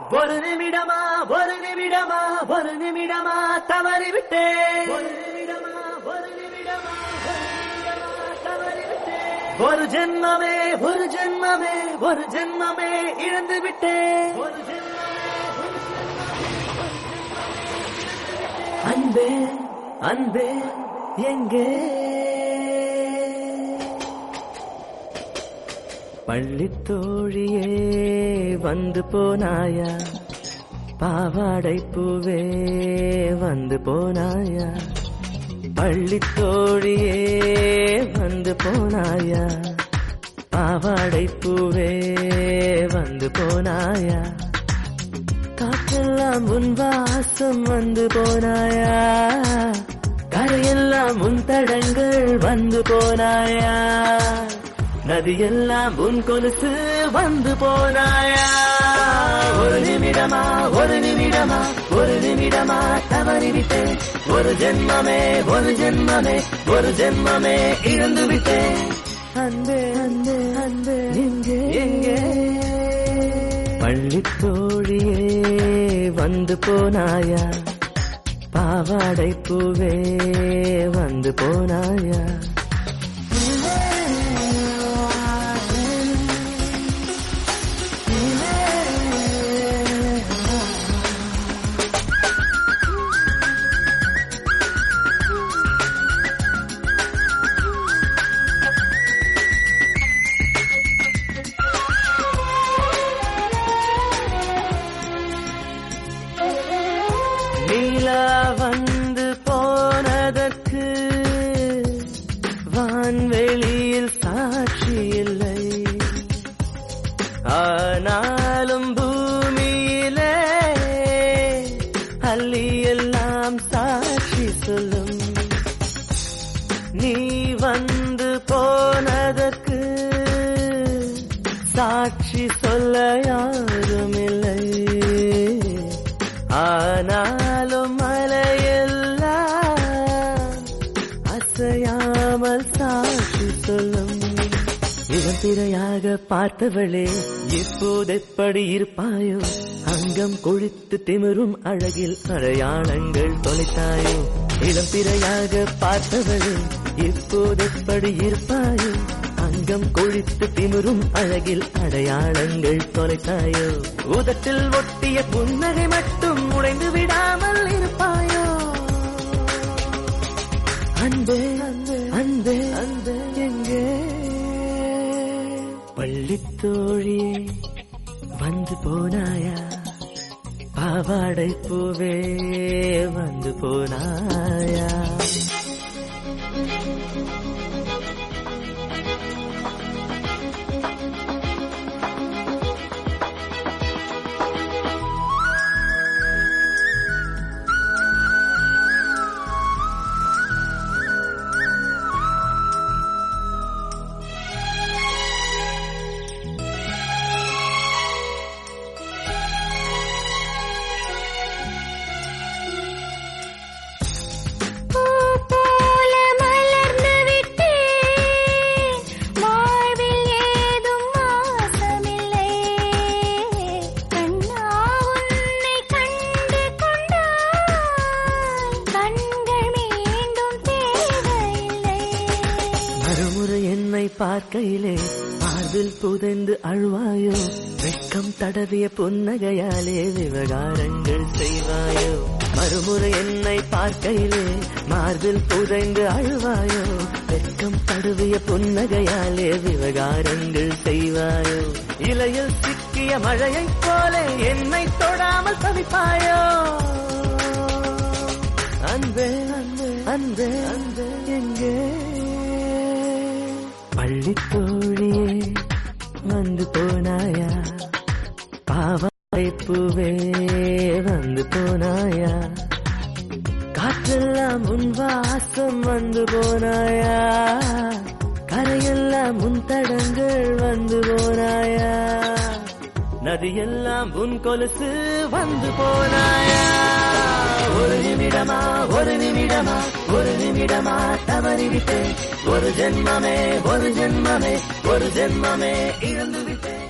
ஒரு நிமிடமா ஒரு நிமிடமா ஒரு நிமிடமா தவறி விட்டேன் ஒரு நிமிடமா ஒரு நிமிடமா ஒரு நிமிடமா தவறி விட்டேன் ஒரு ஜென்மமே ஒரு ஜென்மமே ஒரு ஜென்மமே இழந்து விட்டேன் ஒரு ஜென்மமே ஒரு அன்பே அன்பே எங்கே பள்ளித் தோழியே வந்து போனாயா பாவாடை பூவே வந்து போனாயா பள்ளித் தோழியே வந்து போனாயா பாவாடை பூவே வந்து போனாயா காற்றெல்லாம் உன் வாசம் வந்து போனாயா கரையெல்லாம் உன் தடங்கள் வந்து போனாயா நதியெல்லாம் உன் கொலுசு வந்து போனாயா ஒரு நிமிடமா ஒரு நிமிடமா ஒரு நிமிடமா தவறிவிட்டேன் ஒரு ஜென்மமே ஒரு ஜென்மமே ஒரு ஜென்மமே இழந்து விட்டேன் அன்பே அன்பே அன்பே எங்கே எங்கே பள்ளித் தோழியே வந்து போனாயா பாவாடை பூவே வந்து போனாயா நீலா வந்து போனதற்கு வான்வெளியில் சாட்சி இல்லை ஆனாலும் பூமியிலே அள்ளி எல்லாம் சாட்சி சொல்லும் நீ வந்து போனதற்கு சாட்சி சொல்ல யாரும் இல்லை ஆனாலும் மலையெல்லாம் அசையாமல் சாட்சி சொல்லும் இவன் திரையாக பார்த்தவளே இப்போதெப்படி இருப்பாயோ அங்கம் கொழித்து திமிரும் அழகில் அடையாளங்கள் தொலைத்தாயோ இளம் திரையாக பார்த்தவளே இப்போதெப்படி இருப்பாயோ அங்கம் கொழித்து திமிரும் அழகில் அடையாளங்கள் தொலைத்தாயோ உதட்டில் ஒட்டிய புன்னகை மட்டும் உடைந்து விடாமல் இருப்பாயோ அன்பே அன்பே அன்பே அன்பே எங்கே பள்ளித் தோழியே வந்து போனாயா பாவாடை பூவே வந்து போனாயா பூ போல மலர்ந்து விட்டேன் வாழ்வில் ஏதும் வாசமில்லை கண்ணா உன்னை கண்டு கொண்டால் கண்கள் மீண்டும் தேவையில்லை மறுமுறை என்னை பார்க்கையிலே மார்பில் புதைந்து அழுவாயோ வெட்கம் தடவிய புன்னகையாலே விவகாரங்கள் செய்வாயோ மறுமுறை என்னை பார்க்கையிலே மார்பில் புதைந்து அழுவாயோ வெட்கம் தடவிய புன்னகையாலே விவகாரங்கள் செய்வாயோ இலையில் சிக்கிய மழையைப் போல என்னை தொடாமல் தவிப்பாயோ அன்பே அன்பே அன்பே அன்பே எங்கே பள்ளித் தோழியே வந்து போனாயா பாவாடை பூவே வந்து போனாயா காற்றெல்லாம் உன் வாசம் வந்து போனாயா கரையெல்லாம் உன் தடங்கள் வந்து போனாயா நதியெல்லாம் உன் கொலுசு வந்து போனாயா ஒரு நிமிடமா ஒரு நிமிடமா ஒரு நிமிடமா தவறிவிட்டேன் ஒரு ஜென்மமே ஒரு ஜென்மமே ஒரு ஜென்மமே இழந்து விட்டேன்